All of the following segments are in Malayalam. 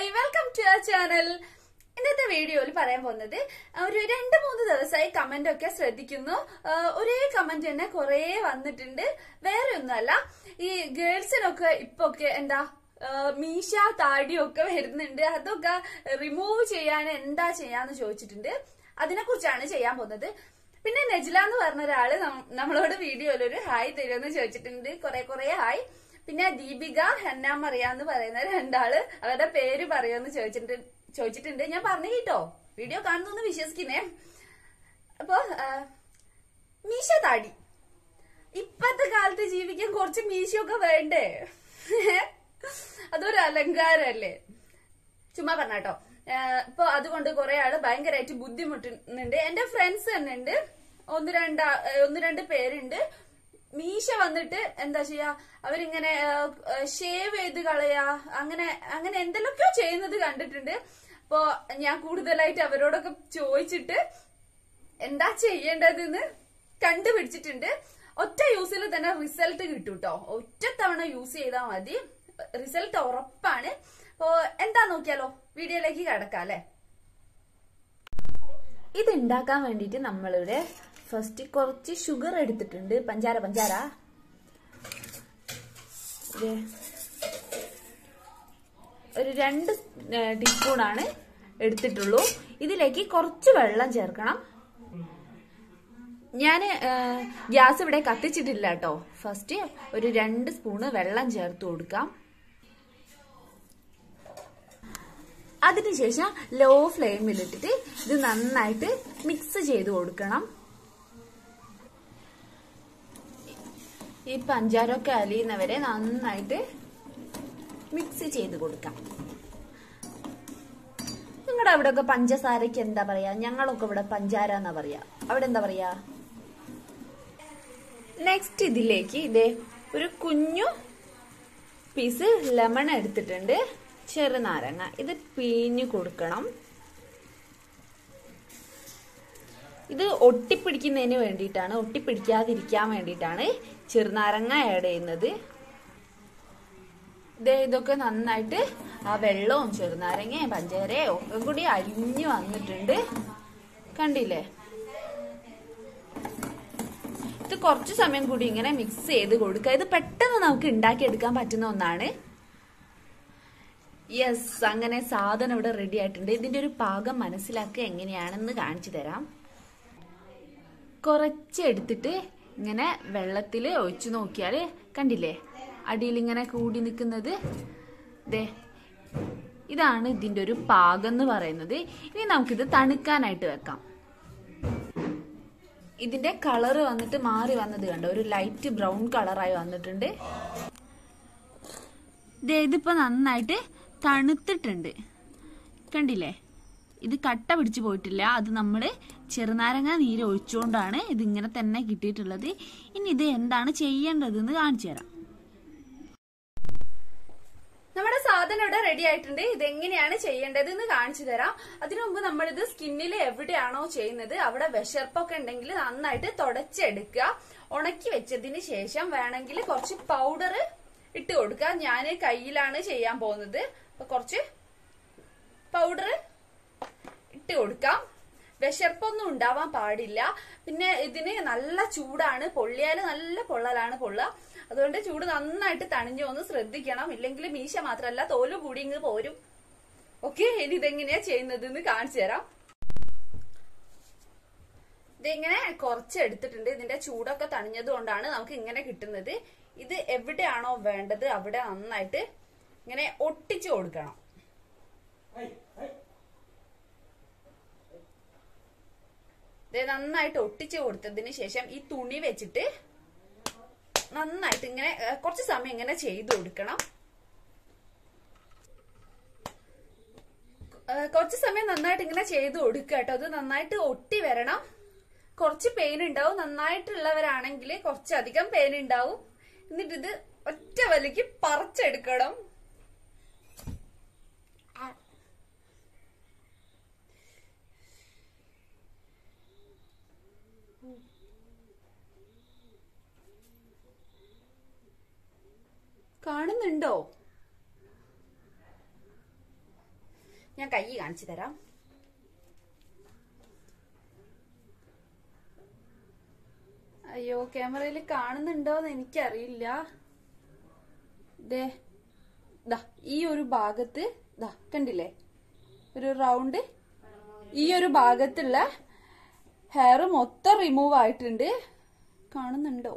വെൽക്കം ടു അവർ ചാനൽ ഇന്നത്തെ വീഡിയോയിൽ പറയാൻ പോകുന്നത് ഒരു രണ്ട് മൂന്ന് ദിവസമായി കമന്റ് ഒക്കെ ശ്രദ്ധിക്കുന്നു ആ, ഒരേ കമന്റ് തന്നെ കുറെ വന്നിട്ടുണ്ട് വേറെ ഒന്നുമല്ല ഈ ഗേൾസിനൊക്കെ ഇപ്പൊ ഒക്കെ എന്താ ആ, മീശ താടിയൊക്കെ വരുന്നുണ്ട് അതൊക്കെ റിമൂവ് ചെയ്യാൻ എന്താ ചെയ്യാന്ന് ചോദിച്ചിട്ടുണ്ട് അതിനെ കുറിച്ചാണ് ചെയ്യാൻ പോകുന്നത് പിന്നെ നെജില എന്ന് പറഞ്ഞ ഒരാള് നം- നമ്മളോട് വീഡിയോയിൽ ഒരു ഹായ് തരുമെന്ന് ചോദിച്ചിട്ടുണ്ട് കുറെ കുറെ ഹായ് പിന്നെ ദീപിക ഹെന്ന മറിയ എന്ന് പറയുന്ന രണ്ടാള് അവരുടെ പേര് പറയുമെന്ന് ചോദിച്ചിട്ടുണ്ട് ചോദിച്ചിട്ടുണ്ട് ഞാൻ പറഞ്ഞു കേട്ടോ വീഡിയോ കാണുന്നു വിശ്വസിക്കുന്നേ അപ്പൊ ആ, മീശ താടി ഇപ്പത്തെ കാലത്ത് ജീവിക്കാൻ കുറച്ച് മീശയൊക്കെ വേണ്ടേ അതൊരു അലങ്കാരല്ലേ ചുമ്മാ പറഞ്ഞാട്ടോ ഇപ്പൊ അതുകൊണ്ട് കുറെ ആള് ഭയങ്കരമായിട്ട് ബുദ്ധിമുട്ടുന്നുണ്ട് എന്റെ ഫ്രണ്ട്സ് തന്നെ ഉണ്ട് ഒന്ന് രണ്ട് ആ- ഏഹ് ഒന്ന് രണ്ട് പേരുണ്ട് മീശ വന്നിട്ട് എന്താ ചെയ്യാ അവരിങ്ങനെ ഷേവ് ചെയ്ത് കളയാ അങ്ങനെ അങ്ങനെ എന്തെല്ലൊക്കെയോ ചെയ്യുന്നത് കണ്ടിട്ടുണ്ട് അപ്പോ ഞാൻ കൂടുതലായിട്ട് അവരോടൊക്കെ ചോദിച്ചിട്ട് എന്താ ചെയ്യേണ്ടതെന്ന് കണ്ടുപിടിച്ചിട്ടുണ്ട് ഒറ്റ യൂസിൽ തന്നെ റിസൾട്ട് കിട്ടും കേട്ടോ ഒറ്റ തവണ യൂസ് ചെയ്താൽ മതി റിസൾട്ട് ഉറപ്പാണ് അപ്പോ എന്താ നോക്കിയാലോ വീഡിയോയിലേക്ക് കിടക്കാം അല്ലെ ഇത് ഉണ്ടാക്കാൻ വേണ്ടിയിട്ട് നമ്മളിവിടെ ഫസ്റ്റ് കുറച്ച് ഷുഗർ എടുത്തിട്ടുണ്ട് പഞ്ചാര പഞ്ചാര ഇത് ഒരു രണ്ട് ടീസ്പൂണാണ് എടുത്തിട്ടുള്ളൂ ഇതിലേക്ക് കുറച്ച് വെള്ളം ചേർക്കണം ഞാൻ ഗ്യാസ് ഇവിടെ കത്തിച്ചിട്ടില്ല കേട്ടോ ഫസ്റ്റ് ഒരു രണ്ട് സ്പൂണ് വെള്ളം ചേർത്ത് കൊടുക്കാം അതിനുശേഷം ലോ ഫ്ലെയിമിലിട്ടിട്ട് ഇത് നന്നായിട്ട് മിക്സ് ചെയ്ത് കൊടുക്കണം ഈ പഞ്ചാരൊക്കെ അലിയുന്നവരെ നന്നായിട്ട് മിക്സ് ചെയ്ത് കൊടുക്കാം നിങ്ങളുടെ അവിടെയൊക്കെ പഞ്ചസാരക്ക് എന്താ പറയാ ഞങ്ങളൊക്കെ ഇവിടെ പഞ്ചാര എന്നാ പറയാ അവിടെ എന്താ പറയാ നെക്സ്റ്റ് ഇതിലേക്ക് ഇതേ ഒരു കുഞ്ഞു പീസ് ലെമൺ എടുത്തിട്ടുണ്ട് ചെറുനാരങ്ങ ഇത് പിഴിഞ്ഞു കൊടുക്കണം ഇത് ഒട്ടിപ്പിടിക്കുന്നതിന് വേണ്ടിയിട്ടാണ് ഒട്ടിപ്പിടിക്കാതിരിക്കാൻ വേണ്ടിയിട്ടാണ് ചെറുനാരങ്ങ ആഡ് ചെയ്യുന്നത് ദേ ഇതൊക്കെ നന്നായിട്ട് ആ വെള്ളവും ചെറുനാരങ്ങയും പഞ്ചാരയും ഒക്കെ കൂടി അരിഞ്ഞു വന്നിട്ടുണ്ട് കണ്ടില്ലേ ഇത് കുറച്ച് സമയം കൂടി ഇങ്ങനെ മിക്സ് ചെയ്ത് കൊടുക്കുക ഇത് പെട്ടെന്ന് നമുക്ക് ഉണ്ടാക്കിയെടുക്കാൻ പറ്റുന്ന ഒന്നാണ് യെസ് അങ്ങനെ സാധനം ഇവിടെ റെഡി ആയിട്ടുണ്ട് ഇതിന്റെ ഒരു പാകം മനസ്സിലാക്കുക എങ്ങനെയാണെന്ന് കാണിച്ചു തരാം കുറച്ച് എടുത്തിട്ട് ഇങ്ങനെ വെള്ളത്തിൽ ഒഴിച്ചു നോക്കിയാൽ കണ്ടില്ലേ അടിയിൽ ഇങ്ങനെ കൂടി നിൽക്കുന്നത് ദേ ഇതാണ് ഇതിന്റെ ഒരു പാകം എന്ന് പറയുന്നത് ഇനി നമുക്കിത് തണുക്കാനായിട്ട് വെക്കാം ഇതിന്റെ കളറ് വന്നിട്ട് മാറി വന്നത് കണ്ടോ ഒരു ലൈറ്റ് ബ്രൗൺ കളറായി വന്നിട്ടുണ്ട് ദേ ഇതിപ്പോ നന്നായിട്ട് തണുത്തിട്ടുണ്ട് കണ്ടില്ലേ ഇത് കട്ട പിടിച്ചു പോയിട്ടില്ല അത് നമ്മൾ ചെറുനാരങ്ങ നീര് ഒഴിച്ചുകൊണ്ടാണ് ഇതിങ്ങനെ തന്നെ കിട്ടിയിട്ടുള്ളത് ഇനി ഇത് എന്താണ് ചെയ്യേണ്ടതെന്ന് കാണിച്ചു തരാം നമ്മുടെ സാധനം ഇവിടെ റെഡി ആയിട്ടുണ്ട് ഇത് എങ്ങനെയാണ് ചെയ്യേണ്ടത് എന്ന് കാണിച്ചു തരാം അതിനു മുമ്പ് നമ്മൾ ഇത് സ്കിന്നിൽ എവിടെയാണോ ചെയ്യുന്നത് അവിടെ വിശർപ്പൊക്കെ ഉണ്ടെങ്കിൽ നന്നായിട്ട് തുടച്ചെടുക്കുക ഉണക്കി വെച്ചതിന് ശേഷം വേണമെങ്കിൽ കുറച്ച് പൗഡർ ഇട്ട് കൊടുക്കുക ഞാൻ കയ്യിലാണ് ചെയ്യാൻ പോകുന്നത് അപ്പൊ കുറച്ച് പൗഡർ ഇട്ട് കൊടുക്കാം വിശർപ്പൊന്നും ഉണ്ടാവാൻ പാടില്ല പിന്നെ ഇതിന് നല്ല ചൂടാണ് പൊള്ളിയാല് നല്ല പൊള്ളലാണ് പൊള്ളുക അതുകൊണ്ട് ചൂട് നന്നായിട്ട് തണിഞ്ഞു ഒന്ന് ശ്രദ്ധിക്കണം ഇല്ലെങ്കിൽ മീശ മാത്രമല്ല തോല് കൂടി ഇങ്ങ് പോരും ഓക്കെ ഇനി ഇതെങ്ങനെയാ ചെയ്യുന്നത് എന്ന് കാണിച്ചു തരാം ഇതിങ്ങനെ കുറച്ച് എടുത്തിട്ടുണ്ട് ഇതിന്റെ ചൂടൊക്കെ തണിഞ്ഞത് കൊണ്ടാണ് നമുക്ക് ഇങ്ങനെ കിട്ടുന്നത് ഇത് എവിടെയാണോ വേണ്ടത് അവിടെ നന്നായിട്ട് ഇങ്ങനെ ഒട്ടിച്ചു കൊടുക്കണം ഇത് നന്നായിട്ട് ഒട്ടിച്ചു കൊടുത്തതിന് ശേഷം ഈ തുണി വെച്ചിട്ട് നന്നായിട്ട് ഇങ്ങനെ ഏഹ്, കുറച്ച് സമയം ഇങ്ങനെ ചെയ്തു കൊടുക്കണം ഏഹ്, കുറച്ച് സമയം നന്നായിട്ട് ഇങ്ങനെ ചെയ്തു കൊടുക്കുക കേട്ടോ അത് നന്നായിട്ട് ഒട്ടി വരണം കുറച്ച് പെയിൻ ഉണ്ടാവും നന്നായിട്ടുള്ളവരാണെങ്കിൽ കുറച്ചധികം പെയിൻ ഉണ്ടാവും എന്നിട്ട് ഇത് ഒറ്റ വലിക്ക് പറിച്ചെടുക്കണം കാണുന്നുണ്ടോ ഞാൻ കൈ കാണിച്ചു തരാം അയ്യോ ക്യാമറയിൽ കാണുന്നുണ്ടോന്ന് എനിക്കറിയില്ല ദേ ദാ ഈ ഒരു ഭാഗത്ത് ദാ കണ്ടില്ലേ ഒരു റൗണ്ട് ഈ ഒരു ഭാഗത്തുള്ള ഹെയർ മൊത്തം റിമൂവ് ആയിട്ടുണ്ട് കാണുന്നുണ്ടോ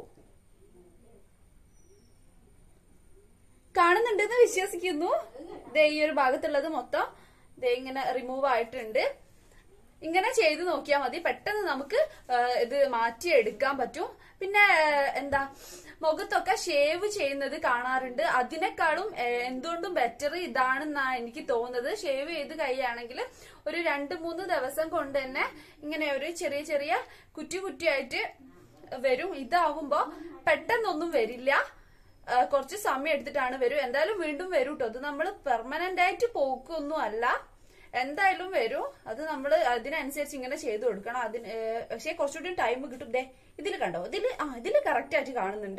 കാണുന്നുണ്ടെന്ന് വിശ്വസിക്കുന്നു ദേ ഈ ഒരു ഭാഗത്തുള്ളത് മൊത്തം ദേ ഇങ്ങനെ റിമൂവ് ആയിട്ടുണ്ട് ഇങ്ങനെ ചെയ്ത് നോക്കിയാൽ മതി പെട്ടെന്ന് നമുക്ക് ആ, ഇത് മാറ്റിയെടുക്കാൻ പറ്റും പിന്നെ ആ, എന്താ മുഖത്തൊക്കെ ഷേവ് ചെയ്യുന്നത് കാണാറുണ്ട് അതിനേക്കാളും ആ, എന്തുകൊണ്ടും ബെറ്റർ ഇതാണെന്നാ എനിക്ക് തോന്നുന്നത് ഷേവ് ചെയ്ത് കഴിയുകയാണെങ്കിൽ ഒരു രണ്ട് മൂന്ന് ദിവസം കൊണ്ട് തന്നെ ഇങ്ങനെ ഒരു ചെറിയ ചെറിയ കുറ്റി കുറ്റിയായിട്ട് വരും ഇതാവുമ്പോ പെട്ടെന്നൊന്നും വരില്ല ആ, കുറച്ച് സമയം എടുത്തിട്ടാണ് വരും എന്തായാലും വീണ്ടും വരും കേട്ടോ അത് നമ്മൾ പെർമനന്റ് ആയിട്ട് പോക്കൊന്നും അല്ല എന്തായാലും വരും അത് നമ്മൾ അതിനനുസരിച്ച് ഇങ്ങനെ ചെയ്തു കൊടുക്കണം അതിന് ഏ, പക്ഷേ കുറച്ചുകൂടി ടൈം കിട്ടും ദേ ഇതിൽ കണ്ടോ ഇതിൽ ആ ഇതിൽ കറക്റ്റ് ആയിട്ട് കാണുന്നുണ്ട്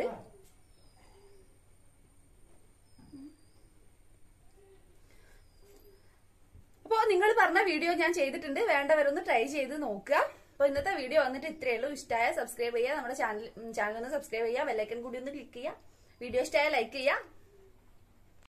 അപ്പോൾ നിങ്ങൾ പറഞ്ഞ വീഡിയോ ഞാൻ ചെയ്തിട്ടുണ്ട് വേണ്ടവരൊന്ന് ട്രൈ ചെയ്ത് നോക്കുക അപ്പോൾ ഇന്നത്തെ വീഡിയോ വന്നിട്ട് ഇത്രയേ ഉള്ളൂ ഇഷ്ടമായ സബ്സ്ക്രൈബ് ചെയ്യുക നമ്മുടെ ചാനൽ ചാനൽ ഒന്ന് സബ്സ്ക്രൈബ് ചെയ്യുക ബെല്ലൈക്കൻ കൂടി ഒന്ന് ക്ലിക്ക് ചെയ്യുക വീഡിയോ ഇഷ്ടമായ ലൈക്ക് ചെയ്യുക